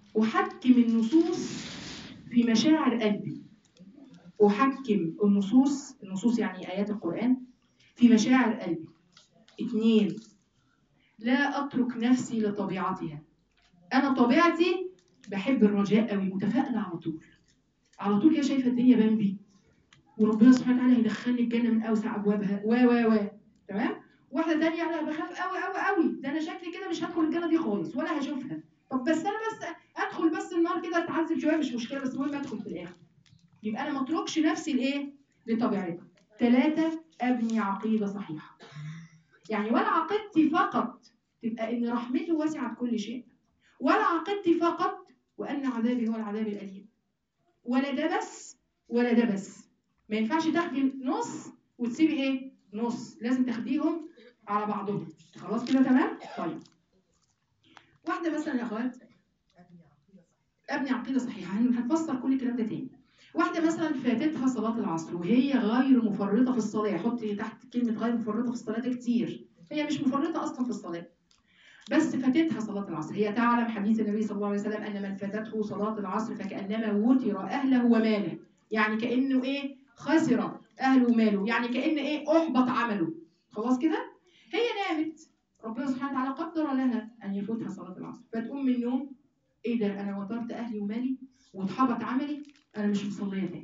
احكم النصوص في مشاعر قلبي احكم النصوص النصوص يعني ايات القران في مشاعر قلبي اثنين لا اترك نفسي لطبيعتها انا طبيعتي بحب الرجاء قوي متفائله على طول على طول كده شايفه الدنيا بامبي وربنا سبحانه وتعالى هيدخلني الجنه من اوسع ابوابها و و و تمام واحده ثانيه انا بخاف قوي قوي قوي ده انا شكلي كده مش هدخل الجنه دي خالص ولا هشوفها طب بس انا بس ادخل بس النار كده اتعذب شويه مش مشكله بس المهم ادخل في الاخر يبقى انا ما اتركش نفسي لايه لطبيعتها ثلاثه ابني عقيده صحيحه يعني ولا عقيدتي فقط تبقى ان رحمته وسعت كل شيء ولا عقيدتي فقط وان عذابي هو العذاب الاليم ولا ده بس ولا ده بس ما ينفعش تاخدي نص وتسيبي ايه نص لازم تاخديهم على بعضهم خلاص كده تمام طيب واحده مثلا يا اخوات ابني عقيده صحيحه هن- هنفسر كل الكلام ده تاني واحده مثلا فاتتها صلاه العصر وهي غير مفرطه في الصلاه حطي تحت كلمه غير مفرطه في الصلاه ده كتير هي مش مفرطه اصلا في الصلاه بس فاتتها صلاة العصر هي تعلم حديث النبي صلى الله عليه وسلم أن من فاتته صلاة العصر فكأنما وتر أهله وماله يعني كأنه إيه خسر أهله وماله يعني كأن إيه أحبط عمله خلاص كده هي نامت ربنا سبحانه وتعالى قدر لها أن يفوتها صلاة العصر فتقوم من النوم إيه ده أنا وترت أهلي ومالي واتحبط عملي أنا مش مصلية تاني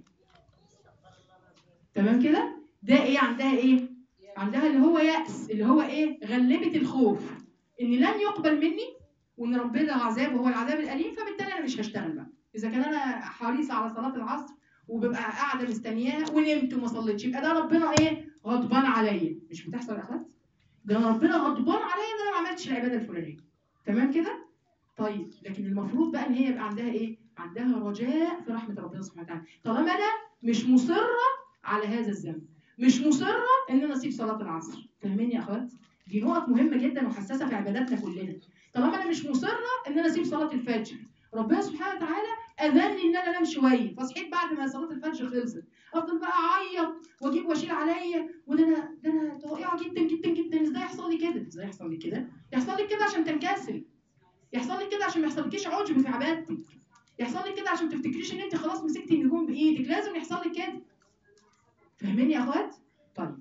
تمام كده ده إيه عندها إيه عندها اللي هو يأس اللي هو إيه غلبت الخوف ان لن يقبل مني وان ربنا عذابه هو العذاب الاليم فبالتالي انا مش هشتغل بقى اذا كان انا حريصه على صلاه العصر وببقى قاعده مستنياها ونمت وما صليتش يبقى ده ربنا ايه غضبان عليا مش بتحصل يا اخوات ده ربنا غضبان عليا ان انا ما عملتش العباده الفلانيه تمام كده طيب لكن المفروض بقى ان هي يبقى عندها ايه عندها رجاء في رحمه ربنا سبحانه وتعالى طالما انا مش مصره على هذا الذنب مش مصره ان انا اسيب صلاه العصر فاهمين يا اخوات دي نقط مهمه جدا وحساسه في عباداتنا كلنا طالما انا مش مصره ان انا اسيب صلاه الفجر ربنا سبحانه وتعالى اذني ان انا انام شويه فصحيت بعد ما صلاه الفجر خلصت افضل بقى اعيط واجيب واشيل عليا وده انا ده انا ضائعه جدا جدا جدا ازاي يحصل لي كده ازاي يحصل لي كده يحصل لك كده عشان تنكسري يحصل لك كده عشان ما يحصلكيش عجب في عبادتك يحصل لك كده عشان تفتكريش ان انت خلاص مسكتي النجوم بايدك لازم يحصل لك كده فاهمين يا اخوات طيب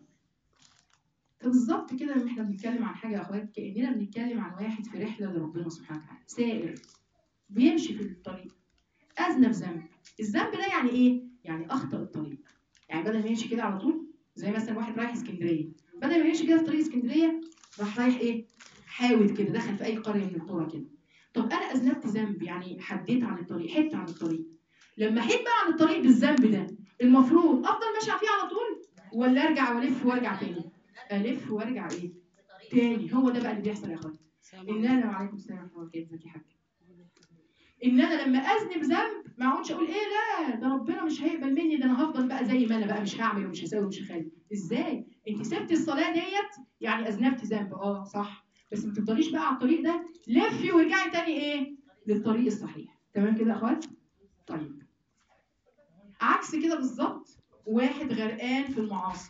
فبالظبط كده لما احنا بنتكلم عن حاجه يا اخوات كاننا بنتكلم عن واحد في رحله لربنا سبحانه وتعالى سائر بيمشي في الطريق اذنب ذنب الذنب ده يعني ايه يعني اخطا الطريق يعني بدل ما يمشي كده على طول زي مثلا واحد رايح اسكندريه بدل ما يمشي كده في طريق اسكندريه راح رايح ايه حاوت كده دخل في اي قريه من القرى كده طب انا اذنبت ذنب يعني حديت عن الطريق حدت عن الطريق لما حيت بقى عن الطريق بالذنب ده المفروض افضل ماشي فيه على طول ولا ارجع والف وارجع تاني الف وارجع ايه تاني هو ده بقى اللي بيحصل يا اخواتي ان انا وعليكم السلام ورحمه الله وبركاته يا حاج ان انا لما اذنب ذنب ما اقعدش اقول ايه لا ده ربنا مش هيقبل مني ده انا هفضل بقى زي ما انا بقى مش هعمل ومش هسوي ومش هخلي ازاي انت سبتي الصلاه ديت يعني اذنبتي ذنب اه صح بس ما تفضليش بقى على الطريق ده لفي وارجعي تاني ايه للطريق الصحيح تمام كده يا اخوات طيب عكس كده بالظبط واحد غرقان في المعاصي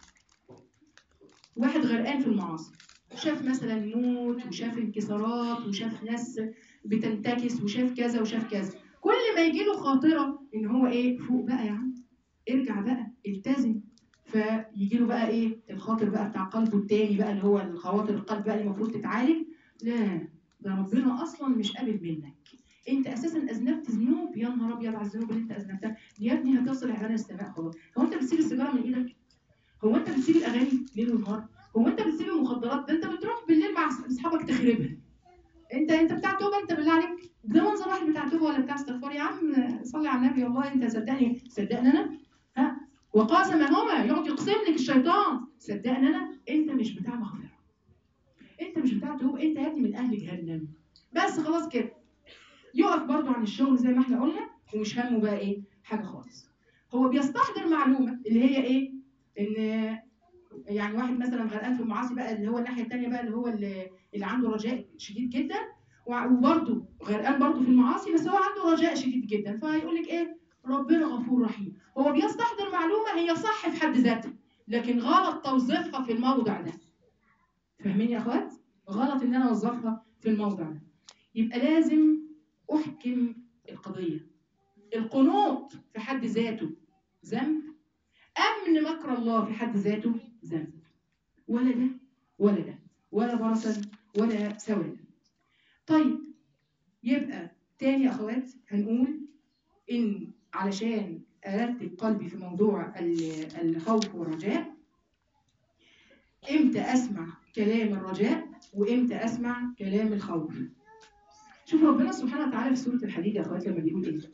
واحد غرقان في المعاصي شاف مثلا موت وشاف انكسارات وشاف ناس بتنتكس وشاف كذا وشاف كذا كل ما يجي له خاطره ان هو ايه فوق بقى يا عم ارجع بقى التزم فيجي له بقى ايه الخاطر بقى بتاع قلبه التاني بقى اللي هو الخواطر القلب بقى اللي المفروض تتعالج لا ده ربنا اصلا مش قابل منك انت اساسا اذنبت ذنوب يا نهار ابيض على الذنوب اللي انت اذنبتها دي يا ابني هتصل عباده السماء خلاص هو انت بتسيب السيجاره من ايدك هو انت بتسيب الاغاني ليل ونهار هو انت بتسيب المخدرات ده انت بتروح بالليل مع اصحابك تخربها انت انت بتاع توبه انت بالله عليك ده منظر واحد بتاع توبه ولا بتاع استغفار يا عم صلي على النبي والله انت صدقني صدقني انا ها وقاسمهما يقعد يقسم لك الشيطان صدقني انا انت مش بتاع مغفره انت مش بتاع توبه انت يا ابني من اهل جهنم بس خلاص كده يقف برضو عن الشغل زي ما احنا قلنا ومش همه بقى ايه حاجه خالص هو بيستحضر معلومه اللي هي ايه ان يعني واحد مثلا غرقان في المعاصي بقى اللي هو الناحيه الثانيه بقى اللي هو اللي, اللي عنده رجاء شديد جدا وبرده غرقان برده في المعاصي بس هو عنده رجاء شديد جدا فيقول لك ايه ربنا غفور رحيم هو بيستحضر معلومه هي صح في حد ذاتها لكن غلط توظيفها في الموضع ده فاهمين يا اخوات غلط ان انا اوظفها في الموضع ده يبقى لازم احكم قضيه القنوط في حد ذاته ذنب امن مكر الله في حد ذاته ذنب ولا ده ولا ده ولا برصا ولا سواد طيب يبقى تاني يا اخوات هنقول ان علشان ارتب قلبي في موضوع ال- الخوف والرجاء امتى اسمع كلام الرجاء وامتى اسمع كلام الخوف شوف ربنا سبحانه وتعالى في سوره الحديد يا اخوات لما بيقول ايه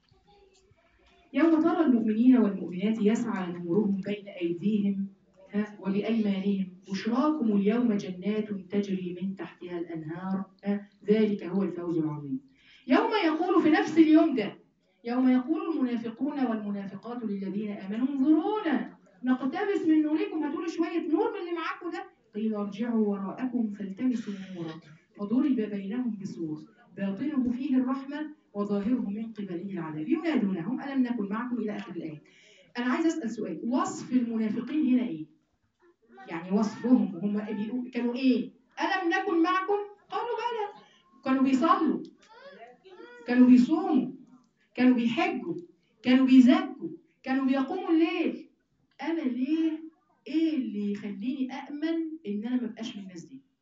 يوم ترى المؤمنين والمؤمنات يسعى نورهم بين ايديهم ها، وبأيمانهم بشراكم اليوم جنات تجري من تحتها الأنهار ها، ذلك هو الفوز العظيم يوم يقول في نفس اليوم ده يوم يقول المنافقون والمنافقات للذين آمنوا انظرونا نقتبس من نوركم هاتوا لي شوية نور من اللي معاكم ده قيل ارجعوا وراءكم فالتمسوا نورا فضرب بينهم بسور باطنه فيه الرحمة وظاهره من قبله العذاب ينادونهم ألم نكن معكم إلى آخر الآية أنا عايز أسأل سؤال وصف المنافقين هنا إيه؟ يعني وصفهم هم بيقولوا كانوا ايه الم نكن معكم قالوا بلى كانوا بيصلوا كانوا بيصوموا كانوا بيحجوا كانوا بيزكوا كانوا بيقوموا الليل انا ليه ايه اللي يخليني امن ان انا ما ابقاش من الناس دي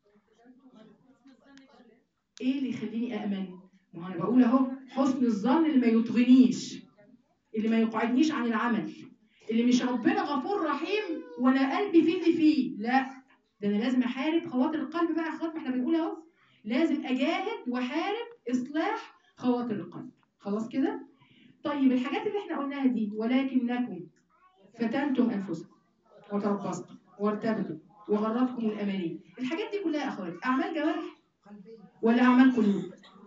ايه اللي يخليني امن ما هو انا بقول اهو حسن الظن اللي ما يطغنيش اللي ما يقعدنيش عن العمل اللي مش ربنا غفور رحيم وانا قلبي فيه اللي فيه لا ده انا لازم احارب خواطر القلب بقى يا اخوات ما احنا بنقول اهو لازم اجاهد واحارب اصلاح خواطر القلب خلاص كده طيب الحاجات اللي احنا قلناها دي ولكنكم فتنتم انفسكم وتربصتم وارتبتم وغرتكم الاماني الحاجات دي كلها يا اخوات اعمال جوارح ولا اعمال قلوب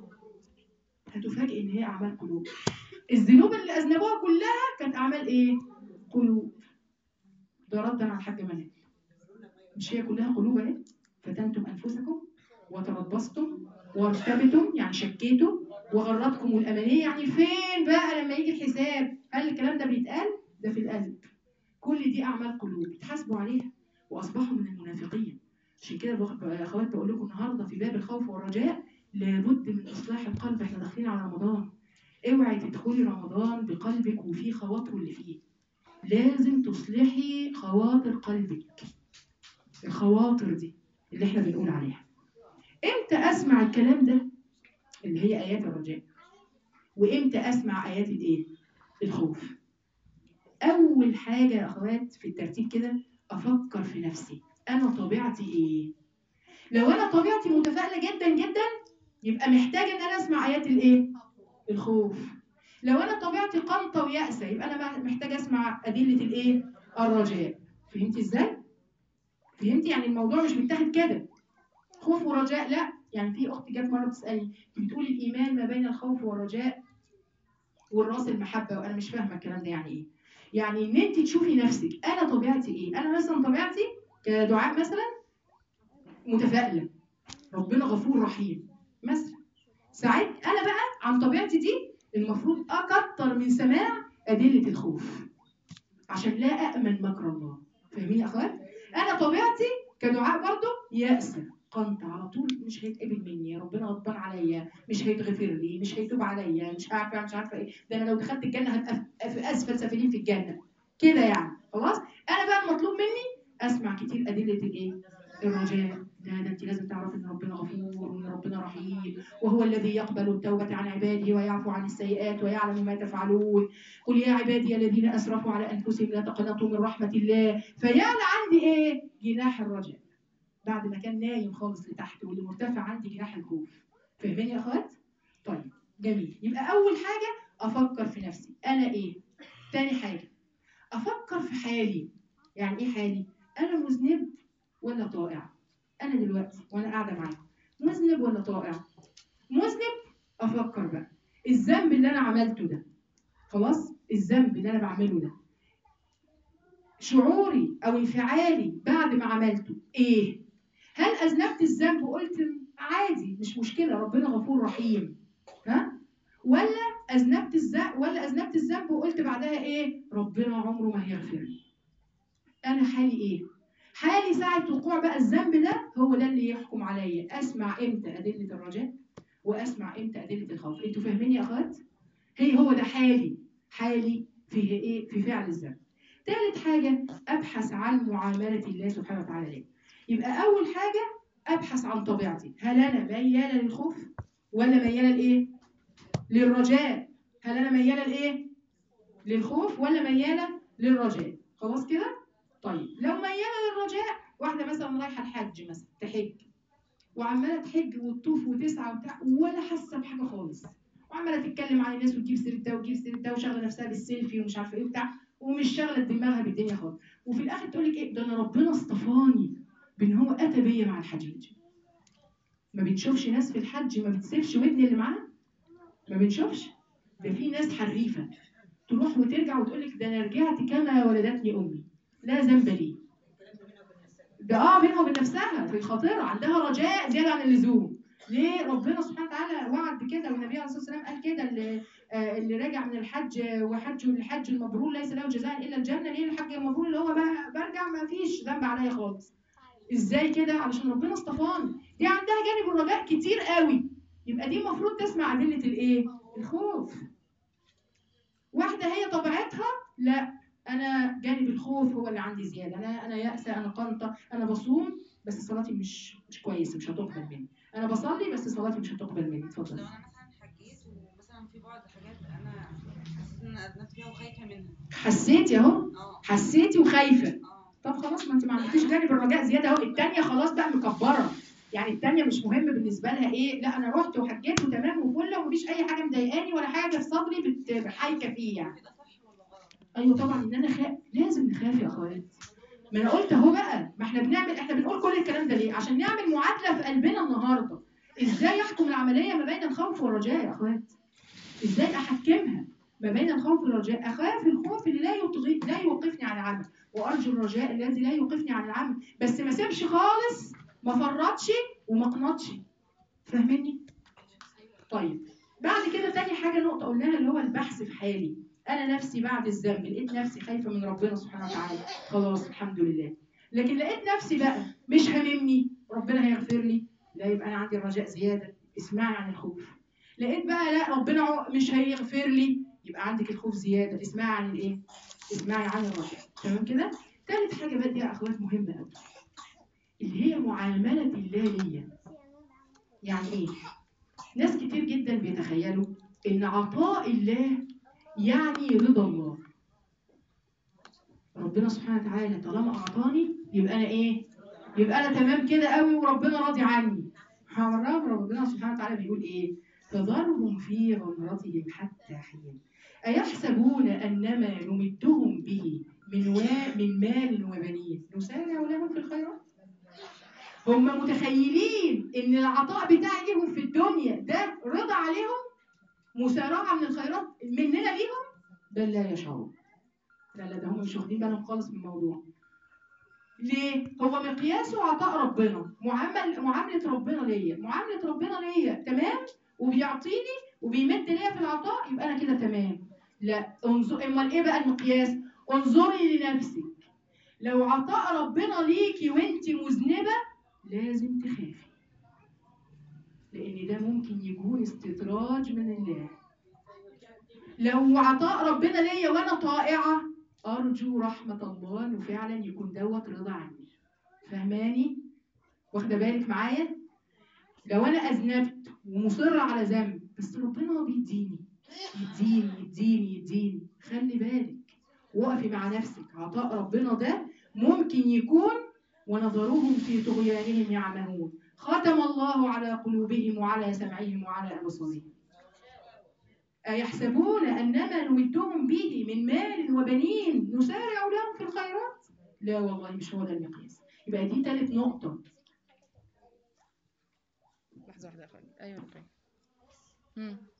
هتفاجئ ان هي اعمال قلوب الذنوب اللي اذنبوها كلها كانت اعمال ايه قلوب ده ردا على الحاج منال مش هي كلها قلوب اهي فتنتم انفسكم وتربصتم وارتبتم يعني شكيتوا وغرتكم الامانيه يعني فين بقى لما يجي الحساب هل الكلام ده بيتقال ده في القلب كل دي اعمال قلوب اتحاسبوا عليها واصبحوا من المنافقين عشان كده بخ- يا اخوات بقول لكم النهارده في باب الخوف والرجاء لابد من اصلاح القلب احنا داخلين على رمضان اوعي تدخلي رمضان بقلبك وفيه خواطره اللي فيه لازم تصلحي خواطر قلبك الخواطر دي اللي احنا بنقول عليها امتى اسمع الكلام ده اللي هي ايات الرجاء وامتى اسمع ايات الايه الخوف اول حاجه يا اخوات في الترتيب كده افكر في نفسي انا طبيعتي ايه لو انا طبيعتي متفائله جدا جدا يبقى محتاج ان انا اسمع ايات الايه الخوف لو انا طبيعتي قنطه ويأسه يبقى انا محتاج اسمع ادله الايه الرجاء فهمتي ازاي فهمتي يعني الموضوع مش متاخد كده خوف ورجاء لا يعني في اخت جت مره بتسالني بتقول الايمان ما بين الخوف والرجاء والراس المحبه وانا مش فاهمه الكلام ده يعني ايه يعني ان انت تشوفي نفسك انا طبيعتي ايه انا مثلا طبيعتي كدعاء مثلا متفائله ربنا غفور رحيم مثلا ساعات انا بقى عن طبيعتي دي المفروض اكتر من سماع ادله الخوف عشان لا امن مكر الله فاهمين يا اخوات انا طبيعتي كدعاء برضو يأسة قنط على طول مش هيتقبل مني يا ربنا غضبان عليا مش هيتغفر لي مش هيتوب عليا مش عارفه مش عارفه ايه ده انا لو دخلت الجنه هبقى في- في اسفل سافلين في الجنه كده يعني خلاص انا بقى المطلوب مني اسمع كتير ادله الايه الرجاء لا ده انت لازم تعرفي ان ربنا غفور وان ربنا رحيم وهو الذي يقبل التوبه عن عباده ويعفو عن السيئات ويعلم ما تفعلون قل يا عبادي الذين اسرفوا على انفسهم لا تقنطوا من رحمه الله فيعلى عندي ايه جناح الرجاء بعد ما كان نايم خالص لتحت واللي مرتفع عندي جناح الخوف فاهمين يا اخوات طيب جميل يبقى اول حاجه افكر في نفسي انا ايه تاني حاجه افكر في حالي يعني ايه حالي انا مذنب ولا طائع انا دلوقتي وانا قاعده معاكم مذنب ولا طائع مذنب افكر بقى الذنب اللي انا عملته ده خلاص الذنب اللي انا بعمله ده شعوري او انفعالي بعد ما عملته ايه هل اذنبت الذنب وقلت عادي مش مشكله ربنا غفور رحيم ها ولا اذنبت الذنب ولا اذنبت الذنب وقلت بعدها ايه ربنا عمره ما هيغفر لي انا حالي ايه حالي ساعه وقوع بقى الذنب ده هو ده اللي يحكم عليا اسمع امتى ادله الرجاء واسمع امتى ادله الخوف انتوا فاهمين يا اخوات هي هو ده حالي حالي في ايه في فعل الذنب ثالث حاجه ابحث عن معامله الله سبحانه وتعالى ليه يبقى اول حاجه ابحث عن طبيعتي هل انا مياله للخوف ولا مياله لايه للرجاء هل انا مياله لايه للخوف ولا مياله للرجاء خلاص كده طيب لو مياله للرجاء واحده مثلا رايحه الحج مثلا تحج وعماله تحج وتطوف وتسعى وبتاع ولا حاسه بحاجه خالص وعماله تتكلم عن الناس وتجيب سيره ده وتجيب سيره ده وشغله نفسها بالسيلفي ومش عارفه ايه وبتاع ومش شغله دماغها بالدنيا خالص وفي الاخر تقول لك ايه ده انا ربنا اصطفاني بان هو اتى بيا مع الحجيج ما بنشوفش ناس في الحج ما بتسيبش ودن اللي معاها ما بنشوفش ده في ناس حريفه تروح وترجع وتقول لك ده انا رجعت كما ولدتني امي لا ذنب لي ده اه بينها وبين نفسها في خاطرها عندها رجاء زياده عن اللزوم ليه ربنا سبحانه وتعالى وعد بكده والنبي عليه الصلاه والسلام قال كده اللي, آه اللي راجع من الحج وحج الحج المبرور ليس له جزاء الا الجنه ليه الحج المبرور اللي هو بقى برجع ما فيش ذنب عليا خالص ازاي كده علشان ربنا اصطفاني دي عندها جانب الرجاء كتير قوي يبقى دي المفروض تسمع ادله الايه الخوف واحده هي طبيعتها لا انا جانب الخوف هو اللي عندي زياده انا انا يائسه انا قنطه انا بصوم بس صلاتي مش مش كويسه مش هتقبل مني انا بصلي بس صلاتي مش هتقبل مني لو اتفضل انا مثلا حجيت ومثلا في بعض الحاجات انا حسيت ان انا اذنبت فيها وخايفه منها حسيتي اهو اه حسيتي وخايفه اه طب خلاص ما انت ما عملتيش جانب الرجاء زياده اهو الثانيه خلاص بقى مكبره يعني الثانيه مش مهم بالنسبه لها ايه لا انا رحت وحجيت وتمام وفل ومفيش اي حاجه مضايقاني ولا حاجه في صدري بت- حايكه فيه يعني كده صح ولا غلط؟ ايوه طبعا ان انا خاف لازم نخاف يا اخوات ما انا قلت اهو بقى ما احنا بنعمل احنا بنقول كل الكلام ده ليه عشان نعمل معادله في قلبنا النهارده ازاي يحكم العمليه ما بين الخوف والرجاء يا اخوات ازاي احكمها ما بين الخوف والرجاء اخاف الخوف اللي لا يطغي لا يوقفني عن العمل وارجو الرجاء الذي لا يوقفني عن العمل بس ما سيبش خالص ما فرطش وما قنطش فاهمني طيب بعد كده تاني حاجه نقطه قلناها اللي هو البحث في حالي انا نفسي بعد الذنب لقيت نفسي خايفه من ربنا سبحانه وتعالى خلاص الحمد لله لكن لقيت نفسي بقى مش هاممني ربنا هيغفر لي لا يبقى انا عندي الرجاء زياده اسمعي عن الخوف لقيت بقى لا ربنا عو- مش هيغفر لي يبقى عندك الخوف زياده اسمعي عن الايه اسمعي عن الرجاء تمام كده ثالث حاجه بقى دي يا اخوات مهمه قوي اللي هي معامله الله ليا يعني ايه ناس كتير جدا بيتخيلوا ان عطاء الله يعني رضا الله ربنا سبحانه وتعالى طالما اعطاني يبقى انا ايه يبقى انا تمام كده قوي وربنا راضي عني هوريهم ربنا سبحانه وتعالى بيقول ايه فذرهم في غمرتهم حتى حين أيحسبون أنما نمدهم به من وا من مال وبنين نسارع لهم في الخيرات هم متخيلين ان العطاء بتاعي ليهم في الدنيا ده رضا عليهم مسارعه من الخيرات مننا ليهم بل لا يشعرون لا لا ده هم مش واخدين بالهم خالص من الموضوع ليه؟ هو مقياسه عطاء ربنا معامل معاملة ربنا ليا معاملة ربنا ليا تمام وبيعطيني وبيمد ليا في العطاء يبقى انا كده تمام لا انظر امال ايه بقى المقياس انظري لنفسك لو عطاء ربنا ليكي وانت مذنبه لازم تخافي لان ده ممكن يكون استدراج من الله لو عطاء ربنا ليا وانا طائعه ارجو رحمه الله انه فعلا يكون دوت رضا عني فهماني واخده بالك معايا لو انا اذنبت ومصره على ذنب بس ربنا بيديني يديني يديني يديني خلي بالك وقفي مع نفسك عطاء ربنا ده ممكن يكون ونظرهم في طغيانهم يعمهون ختم الله على قلوبهم وعلى سمعهم وعلى أبصارهم أيحسبون أنما نمدهم به من مال وبنين نسارع لهم في الخيرات لا والله مش هو ده المقياس يبقى دي ثالث نقطة لحظة واحدة يا أخواني أيوة يا أخواني. مم.